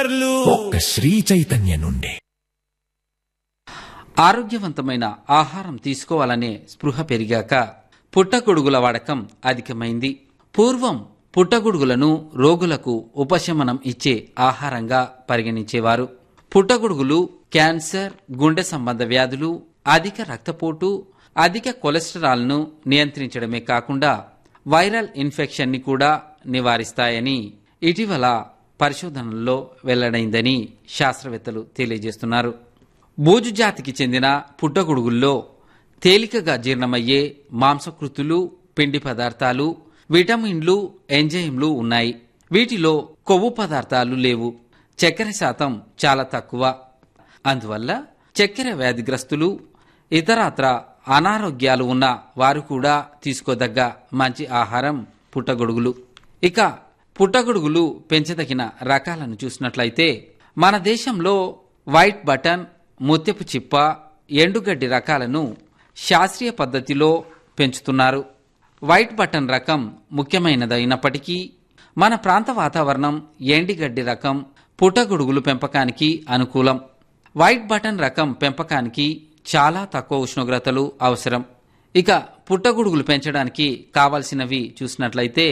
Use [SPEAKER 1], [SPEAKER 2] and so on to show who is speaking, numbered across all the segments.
[SPEAKER 1] ఫీచర్లు
[SPEAKER 2] ఒక్క శ్రీ చైతన్య నుండి
[SPEAKER 3] ఆరోగ్యవంతమైన ఆహారం తీసుకోవాలనే స్పృహ పెరిగాక పుట్టగొడుగుల వాడకం అధికమైంది పూర్వం పుట్టగొడుగులను రోగులకు ఉపశమనం ఇచ్చే ఆహారంగా పరిగణించేవారు పుట్టగొడుగులు క్యాన్సర్ గుండె సంబంధ వ్యాధులు అధిక రక్తపోటు అధిక కొలెస్టరాల్ను నియంత్రించడమే కాకుండా వైరల్ ఇన్ఫెక్షన్ని కూడా నివారిస్తాయని ఇటీవల పరిశోధనల్లో వెల్లడైందని శాస్త్రవేత్తలు తెలియజేస్తున్నారు బూజు జాతికి చెందిన పుట్టగొడుగుల్లో తేలికగా జీర్ణమయ్యే మాంసకృతులు పిండి పదార్థాలు విటమిన్లు ఎంజైమ్లు ఉన్నాయి వీటిలో కొవ్వు పదార్థాలు లేవు చక్కెర శాతం చాలా తక్కువ అందువల్ల చక్కెర వ్యాధిగ్రస్తులు ఇతరత్ర అనారోగ్యాలు ఉన్న వారు కూడా తీసుకోదగ్గ మంచి ఆహారం పుట్టగొడుగులు ఇక పుట్టగొడుగులు పెంచదగిన రకాలను చూసినట్లయితే మన దేశంలో వైట్ బటన్ ముత్యపు చిప్ప ఎండుగడ్డి రకాలను శాస్త్రీయ పద్ధతిలో పెంచుతున్నారు వైట్ బటన్ రకం ముఖ్యమైనదైనప్పటికీ మన ప్రాంత వాతావరణం ఎండిగడ్డి రకం పుట్టగొడుగులు పెంపకానికి అనుకూలం వైట్ బటన్ రకం పెంపకానికి చాలా తక్కువ ఉష్ణోగ్రతలు అవసరం ఇక పుట్టగొడుగులు పెంచడానికి కావలసినవి చూసినట్లయితే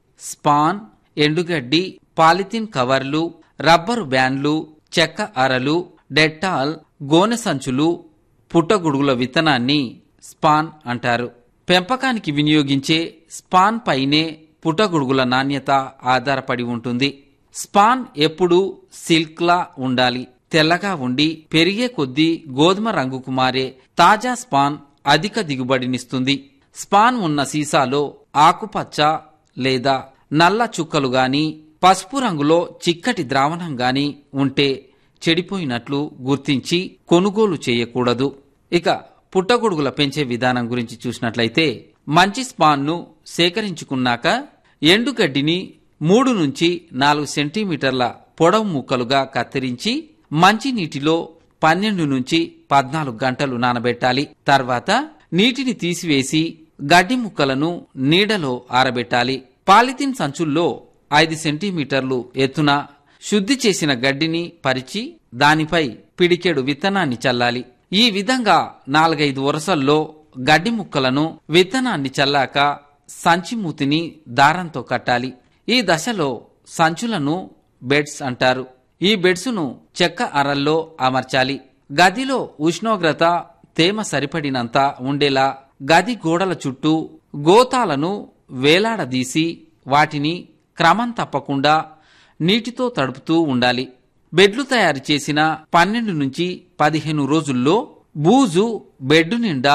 [SPEAKER 3] స్పాన్ ఎండుగడ్డి పాలిథిన్ కవర్లు రబ్బరు బ్యాండ్లు చెక్క అరలు డెట్టాల్ గోనె సంచులు పుట్టగొడుగుల విత్తనాన్ని స్పాన్ అంటారు పెంపకానికి వినియోగించే స్పాన్ పైనే పుట్టగొడుగుల నాణ్యత ఆధారపడి ఉంటుంది స్పాన్ ఎప్పుడూ సిల్క్లా ఉండాలి తెల్లగా ఉండి పెరిగే కొద్దీ గోధుమ రంగుకు మారే తాజా స్పాన్ అధిక దిగుబడినిస్తుంది స్పాన్ ఉన్న సీసాలో ఆకుపచ్చ లేదా నల్ల చుక్కలు గాని పసుపు రంగులో చిక్కటి ద్రావణం గాని ఉంటే చెడిపోయినట్లు గుర్తించి కొనుగోలు చేయకూడదు ఇక పుట్టగొడుగుల పెంచే విధానం గురించి చూసినట్లయితే మంచి స్పాన్ను సేకరించుకున్నాక ఎండుగడ్డిని మూడు నుంచి నాలుగు సెంటీమీటర్ల పొడవు ముక్కలుగా కత్తిరించి మంచి నీటిలో పన్నెండు నుంచి పద్నాలుగు గంటలు నానబెట్టాలి తర్వాత నీటిని తీసివేసి గడ్డి ముక్కలను నీడలో ఆరబెట్టాలి పాలిథిన్ సంచుల్లో ఐదు సెంటీమీటర్లు ఎత్తున శుద్ధి చేసిన గడ్డిని పరిచి దానిపై పిడికెడు విత్తనాన్ని చల్లాలి ఈ విధంగా నాలుగైదు వరుసల్లో గడ్డి ముక్కలను విత్తనాన్ని చల్లాక సంచి మూతిని దారంతో కట్టాలి ఈ దశలో సంచులను బెడ్స్ అంటారు ఈ బెడ్సును చెక్క అరల్లో అమర్చాలి గదిలో ఉష్ణోగ్రత తేమ సరిపడినంత ఉండేలా గది గోడల చుట్టూ గోతాలను వేలాడదీసి వాటిని క్రమం తప్పకుండా నీటితో తడుపుతూ ఉండాలి బెడ్లు తయారు చేసిన పన్నెండు నుంచి పదిహేను రోజుల్లో బూజు బెడ్ నిండా